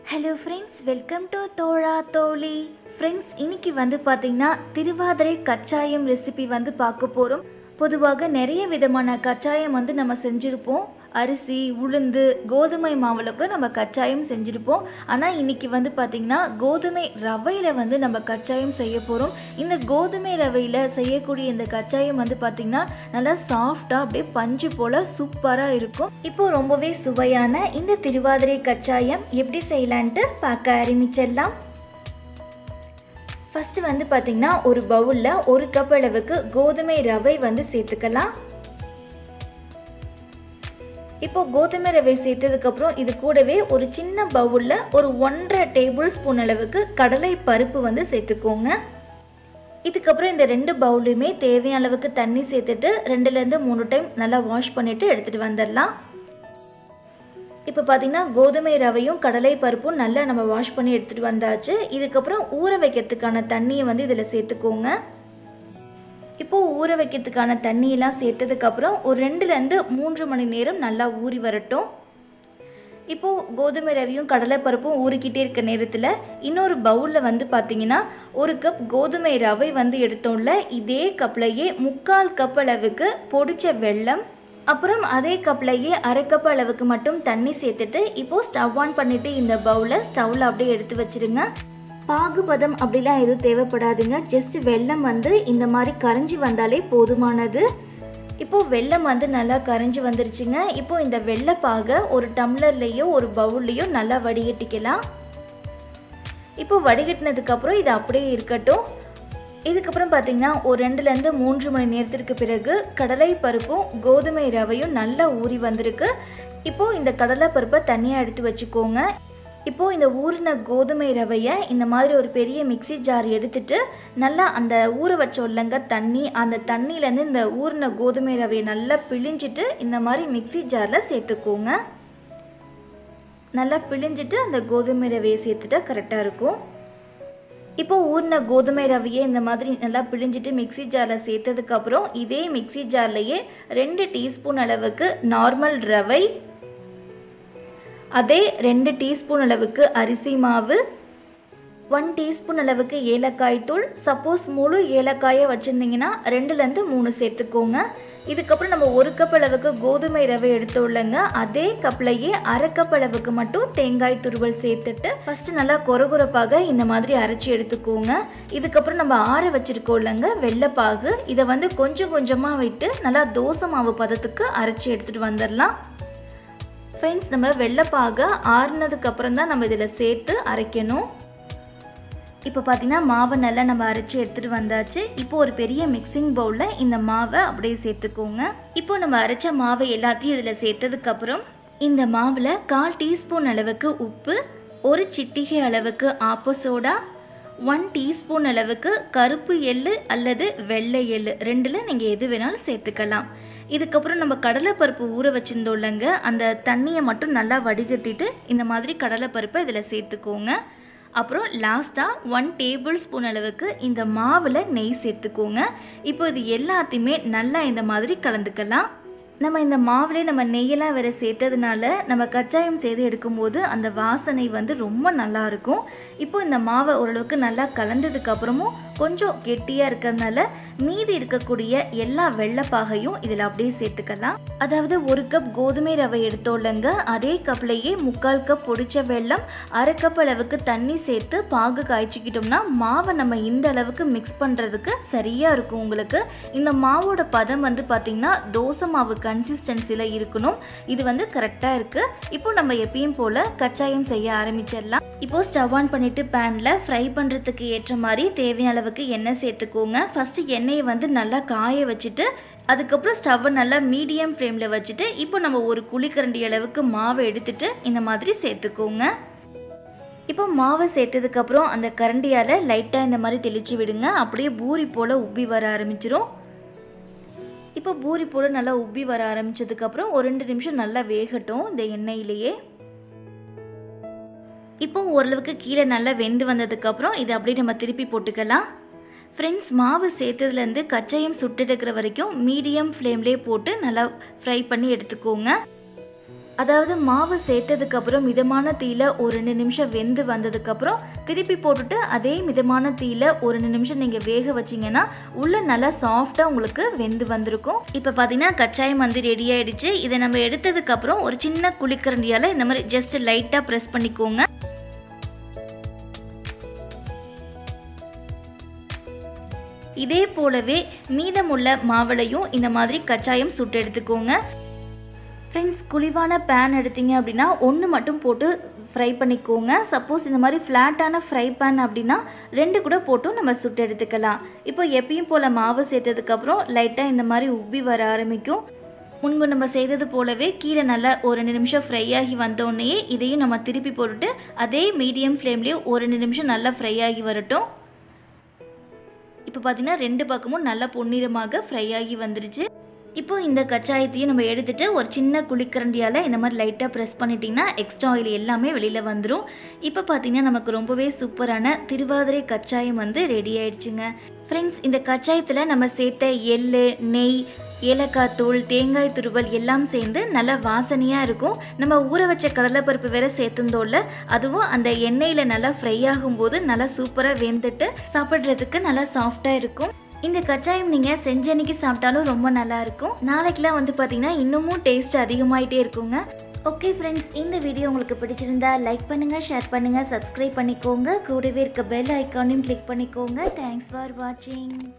hello friends welcome to தோழா தோழி friends இன்னைக்கு வந்து பார்த்திங்கன்னா திருவாதிரை கச்சாயம் ரெசிபி வந்து பார்க்க போகிறோம் பொதுவாக நிறைய விதமான கச்சாயம் வந்து நம்ம செஞ்சுருப்போம் அரிசி உளுந்து கோதுமை மாவில் கூட நம்ம கச்சாயம் செஞ்சுருப்போம் ஆனால் இன்னைக்கு வந்து பார்த்திங்கன்னா கோதுமை ரவையில் வந்து நம்ம கச்சாயம் செய்ய போகிறோம் இந்த கோதுமை ரவையில் செய்யக்கூடிய இந்த கச்சாயம் வந்து பார்த்திங்கன்னா நல்லா சாஃப்டாக அப்படியே பஞ்சு போல் சூப்பராக இருக்கும் இப்போ ரொம்பவே சுவையான இந்த திருவாதிரை கச்சாயம் எப்படி செய்யலான்ட்டு பார்க்க ஆரம்பிச்சிடலாம் ஃபஸ்ட்டு வந்து பார்த்திங்கன்னா ஒரு பவுலில் ஒரு கப் அளவுக்கு கோதுமை ரவை வந்து சேர்த்துக்கலாம் இப்போ கோதுமை ரவை சேர்த்ததுக்கப்புறம் இது கூடவே ஒரு சின்ன பவுலில் ஒரு ஒன்றரை டேபிள் ஸ்பூன் அளவுக்கு கடலை பருப்பு வந்து சேர்த்துக்கோங்க இதுக்கப்புறம் இந்த ரெண்டு பவுலையுமே தேவையான அளவுக்கு தண்ணி சேர்த்துட்டு ரெண்டுலேருந்து மூணு டைம் நல்லா வாஷ் பண்ணிவிட்டு எடுத்துகிட்டு வந்துடலாம் இப்போ பார்த்தீங்கன்னா கோதுமை ரவையும் கடலை பருப்பும் நல்லா நம்ம வாஷ் பண்ணி எடுத்துகிட்டு வந்தாச்சு இதுக்கப்புறம் ஊற வைக்கிறதுக்கான தண்ணியை வந்து இதில் சேர்த்துக்கோங்க இப்போது ஊற வைக்கிறதுக்கான தண்ணியெல்லாம் சேர்த்ததுக்கப்புறம் ஒரு ரெண்டுலேருந்து மூன்று மணி நேரம் நல்லா ஊறி வரட்டும் இப்போது கோதுமை ரவியும் கடலைப்பருப்பும் ஊறிக்கிட்டே இருக்க நேரத்தில் இன்னொரு பவுலில் வந்து பார்த்திங்கன்னா ஒரு கப் கோதுமை ரவை வந்து எடுத்தோம்ல இதே கப்லையே முக்கால் கப் அளவுக்கு பொடிச்ச வெல்லம் அப்புறம் அதே கப்லையே அரை கப் அளவுக்கு மட்டும் தண்ணி சேர்த்துட்டு இப்போது ஸ்டவ் ஆன் பண்ணிவிட்டு இந்த பவுலை ஸ்டவ்வில் அப்படியே எடுத்து வச்சுருங்க பாகுபதம் அப்படிலாம் எதுவும் தேவைப்படாதுங்க ஜஸ்ட் வெல்லம் வந்து இந்த மாதிரி கரைஞ்சி வந்தாலே போதுமானது இப்போது வெல்லம் வந்து நல்லா கரைஞ்சி வந்துருச்சுங்க இப்போது இந்த வெள்ளைப்பாகை ஒரு டம்ளர்லேயோ ஒரு பவுல்லையோ நல்லா வடிகட்டிக்கலாம் இப்போ வடிகட்டினதுக்கப்புறம் இது அப்படியே இருக்கட்டும் இதுக்கப்புறம் பார்த்தீங்கன்னா ஒரு ரெண்டுலேருந்து மூன்று மணி நேரத்திற்கு பிறகு கடலை பருப்பும் கோதுமை ரவையும் நல்லா ஊறி வந்திருக்கு இப்போது இந்த கடலை பருப்பை தனியாக எடுத்து வச்சுக்கோங்க இப்போது இந்த ஊறின கோதுமை ரவையை இந்த மாதிரி ஒரு பெரிய மிக்சி ஜார் எடுத்துட்டு நல்லா அந்த ஊற வச்ச இல்லைங்க தண்ணி அந்த தண்ணியிலேருந்து இந்த ஊறின கோதுமை ரவையை நல்லா பிழிஞ்சிட்டு இந்த மாதிரி மிக்சி ஜாரில் சேர்த்துக்கோங்க நல்லா பிழிஞ்சிட்டு அந்த கோதுமை ரவையை சேர்த்துட்டா கரெக்டாக இருக்கும் இப்போ ஊறின கோதுமை ரவையை இந்த மாதிரி நல்லா பிழிஞ்சிட்டு மிக்சி ஜாரில் சேர்த்ததுக்கப்புறம் இதே மிக்சி ஜார்லையே ரெண்டு டீஸ்பூன் அளவுக்கு நார்மல் ரவை அதே ரெண்டு டீஸ்பூன் அளவுக்கு அரிசி மாவு ஒன் டீஸ்பூன் அளவுக்கு ஏலக்காய் தூள் சப்போஸ் முழு ஏலக்காயை வச்சுருந்தீங்கன்னா ரெண்டுலேருந்து மூணு சேர்த்துக்கோங்க இதுக்கப்புறம் நம்ம ஒரு கப் அளவுக்கு கோதுமை ரவை எடுத்துள்ளங்க அதே கப்லையே அரை கப் அளவுக்கு மட்டும் தேங்காய் துருவல் சேர்த்துட்டு ஃபஸ்ட்டு நல்லா கொரகுரப்பாக இந்த மாதிரி அரைச்சி எடுத்துக்கோங்க இதுக்கப்புறம் நம்ம ஆற வச்சுருக்கோம்லங்க வெள்ளைப்பாகு இதை வந்து கொஞ்சம் கொஞ்சமாக விட்டு நல்லா தோசை மாவு பதத்துக்கு அரைச்சி எடுத்துகிட்டு வந்துடலாம் ஃப்ரெண்ட்ஸ் நம்ம வெள்ளைப்பாக ஆறுனதுக்கப்புறம் தான் நம்ம இதில் சேர்த்து அரைக்கணும் இப்போ பார்த்தீங்கன்னா மாவை நல்லா நம்ம அரைச்சி எடுத்துகிட்டு வந்தாச்சு இப்போ ஒரு பெரிய மிக்சிங் பவுலில் இந்த மாவை அப்படியே சேர்த்துக்கோங்க இப்போ நம்ம அரைச்ச மாவை எல்லாத்தையும் இதில் சேர்த்ததுக்கப்புறம் இந்த மாவில் கால் டீஸ்பூன் அளவுக்கு உப்பு ஒரு சிட்டிகை அளவுக்கு ஆப்ப சோடா ஒன் டீஸ்பூன் அளவுக்கு கருப்பு எள்ளு அல்லது வெள்ளை எள்ளு ரெண்டில் நீங்கள் எது வேணாலும் சேர்த்துக்கலாம் இதுக்கப்புறம் நம்ம கடலைப்பருப்பு ஊற வச்சுருந்தோம்லங்க அந்த தண்ணியை மட்டும் நல்லா வடிகட்டிட்டு இந்த மாதிரி கடலைப்பருப்பை இதில் சேர்த்துக்கோங்க அப்புறம் லாஸ்ட்டாக ஒன் டேபிள் ஸ்பூன் அளவுக்கு இந்த மாவில் நெய் சேர்த்துக்கோங்க இப்போ இது எல்லாத்தையுமே நல்லா இந்த மாதிரி கலந்துக்கலாம் நம்ம இந்த மாவுலேயே நம்ம நெய்யெல்லாம் வேறு சேர்த்ததுனால நம்ம கச்சாயம் செய்து எடுக்கும்போது அந்த வாசனை வந்து ரொம்ப நல்லாயிருக்கும் இப்போ இந்த மாவை ஓரளவுக்கு நல்லா கலந்ததுக்கப்புறமும் கொஞ்சம் கெட்டியாக இருக்கிறதுனால மீதி இருக்கக்கூடிய எல்லா வெள்ளைப்பாகையும் இதில் அப்படியே சேர்த்துக்கலாம் அதாவது ஒரு கப் கோதுமை ரவை எடுத்தோம்லங்க அதே கப்லையே முக்கால் கப் பொடிச்ச வெல்லம் அரை கப் அளவுக்கு தண்ணி சேர்த்து பாகு காய்ச்சிக்கிட்டோம்னா மாவை நம்ம இந்த அளவுக்கு மிக்ஸ் பண்ணுறதுக்கு சரியாக இருக்கும் உங்களுக்கு இந்த மாவோட பதம் வந்து பார்த்திங்கன்னா தோசை மாவு கன்சிஸ்டன்சியில் இருக்கணும் இது வந்து கரெக்டாக இருக்குது இப்போ நம்ம எப்பயும் போல் கச்சாயம் செய்ய ஆரம்பிச்சிடலாம் இப்போ ஸ்டவ் ஆன் பண்ணிவிட்டு பேனில் ஃப்ரை பண்ணுறதுக்கு ஏற்ற மாதிரி தேவையான அளவுக்கு எண்ணெய் சேர்த்துக்கோங்க ஃபஸ்ட்டு எண்ணெயை வந்து நல்லா காய வச்சுட்டு அதுக்கப்புறம் ஸ்டவ்வை நல்லா மீடியம் ஃப்ளேமில் வச்சுட்டு இப்போ நம்ம ஒரு குழிக்கரண்டி அளவுக்கு மாவை எடுத்துட்டு இந்த மாதிரி சேர்த்துக்கோங்க இப்போ மாவை சேர்த்ததுக்கப்புறம் அந்த கரண்டியால் லைட்டாக இந்த மாதிரி தெளித்து விடுங்க அப்படியே பூரி போல் உப்பி வர ஆரம்பிச்சிரும் இப்போ பூரி போல் நல்லா உப்பி வர ஆரம்பித்ததுக்கப்புறம் ஒரு ரெண்டு நிமிஷம் நல்லா வேகட்டும் இந்த எண்ணெயிலேயே இப்போ ஓரளவுக்கு கீழே நல்லா வெந்து வந்ததுக்கப்புறம் இதை அப்படியே நம்ம திருப்பி போட்டுக்கலாம் ஃப்ரெண்ட்ஸ் மாவு சேர்த்ததுலேருந்து கச்சாயம் சுட்டெடுக்கிற வரைக்கும் மீடியம் ஃப்ளேம்லேயே போட்டு நல்லா ஃப்ரை பண்ணி எடுத்துக்கோங்க அதாவது மாவு சேர்த்ததுக்கப்புறம் மிதமான தீயில ஒரு ரெண்டு நிமிஷம் வெந்து வந்ததுக்கப்புறம் திருப்பி போட்டுட்டு அதே மிதமான தீயில ஒரு ரெண்டு நிமிஷம் நீங்கள் வேக வச்சிங்கன்னா உள்ள நல்லா சாஃப்டாக உங்களுக்கு வெந்து வந்திருக்கும் இப்போ பார்த்தீங்கன்னா கச்சாயம் வந்து ரெடி ஆயிடுச்சு இதை நம்ம எடுத்ததுக்கப்புறம் ஒரு சின்ன குளிக்கரண்டியால் இந்த மாதிரி ஜஸ்ட் லைட்டாக ப்ரெஸ் பண்ணிக்கோங்க இதே போலவே மீதமுள்ள மாவுளையும் இந்த மாதிரி கச்சாயம் சுட்டு எடுத்துக்கோங்க ஃப்ரெண்ட்ஸ் குழிவான பேன் எடுத்தீங்க அப்படின்னா ஒன்று மட்டும் போட்டு ஃப்ரை பண்ணிக்கோங்க சப்போஸ் இந்த மாதிரி ஃப்ளாட்டான ஃப்ரை பேன் அப்படின்னா ரெண்டு கூட போட்டும் நம்ம சுட்டு எடுத்துக்கலாம் இப்போ எப்பயும் போல் மாவு சேர்த்ததுக்கப்புறம் லைட்டாக இந்த மாதிரி உப்பி வர ஆரம்பிக்கும் முன்பு நம்ம செய்தது போலவே கீழே நல்லா ஒரு ரெண்டு நிமிஷம் ஃப்ரை ஆகி வந்தோடனே இதையும் நம்ம திருப்பி போட்டுட்டு அதே மீடியம் ஃப்ளேம்லேயே ஒரு ரெண்டு நிமிஷம் நல்லா ஃப்ரை ஆகி வரட்டும் இப்போ பார்த்தீங்கன்னா ரெண்டு பக்கமும் நல்லா பொன்னிறமாக ஃப்ரை ஆகி வந்துருச்சு இப்போ இந்த கச்சாயத்தையும் நம்ம எடுத்துட்டு ஒரு சின்ன குழிக்கரண்டியால் இந்த மாதிரி லைட்டாக ப்ரெஸ் பண்ணிட்டிங்கன்னா எக்ஸ்ட்ரா ஆயில் எல்லாமே வெளியில் வந்துடும் இப்போ பார்த்தீங்கன்னா நமக்கு ரொம்பவே சூப்பரான திருவாதிரை கச்சாயம் வந்து ரெடி ஆயிடுச்சுங்க ஃப்ரெண்ட்ஸ் இந்த கச்சாயத்தில் நம்ம சேர்த்த எள் நெய் ஏலக்காய் தூள் தேங்காய் துருவல் எல்லாம் சேர்ந்து நல்லா வாசனையாக இருக்கும் நம்ம ஊற வச்ச கடலைப்பருப்பு வேற சேர்த்துந்தோல்ல அதுவும் அந்த எண்ணெயில் நல்லா ஃப்ரை ஆகும்போது நல்லா சூப்பராக வெந்துட்டு சாப்பிட்றதுக்கு நல்லா சாஃப்டாக இருக்கும் இந்த கச்சாயம் நீங்கள் செஞ்ச அன்னைக்கு சாப்பிட்டாலும் ரொம்ப நல்லா இருக்கும் நாளைக்கெலாம் வந்து பார்த்தீங்கன்னா இன்னமும் டேஸ்ட் அதிகமாயிட்டே இருக்குங்க ஓகே ஃப்ரெண்ட்ஸ் இந்த வீடியோ உங்களுக்கு பிடிச்சிருந்தா லைக் பண்ணுங்கள் ஷேர் பண்ணுங்கள் சப்ஸ்கிரைப் பண்ணிக்கோங்க கூடவே இருக்க பெல் ஐக்கானையும் கிளிக் பண்ணிக்கோங்க தேங்க்ஸ் ஃபார் வாட்சிங்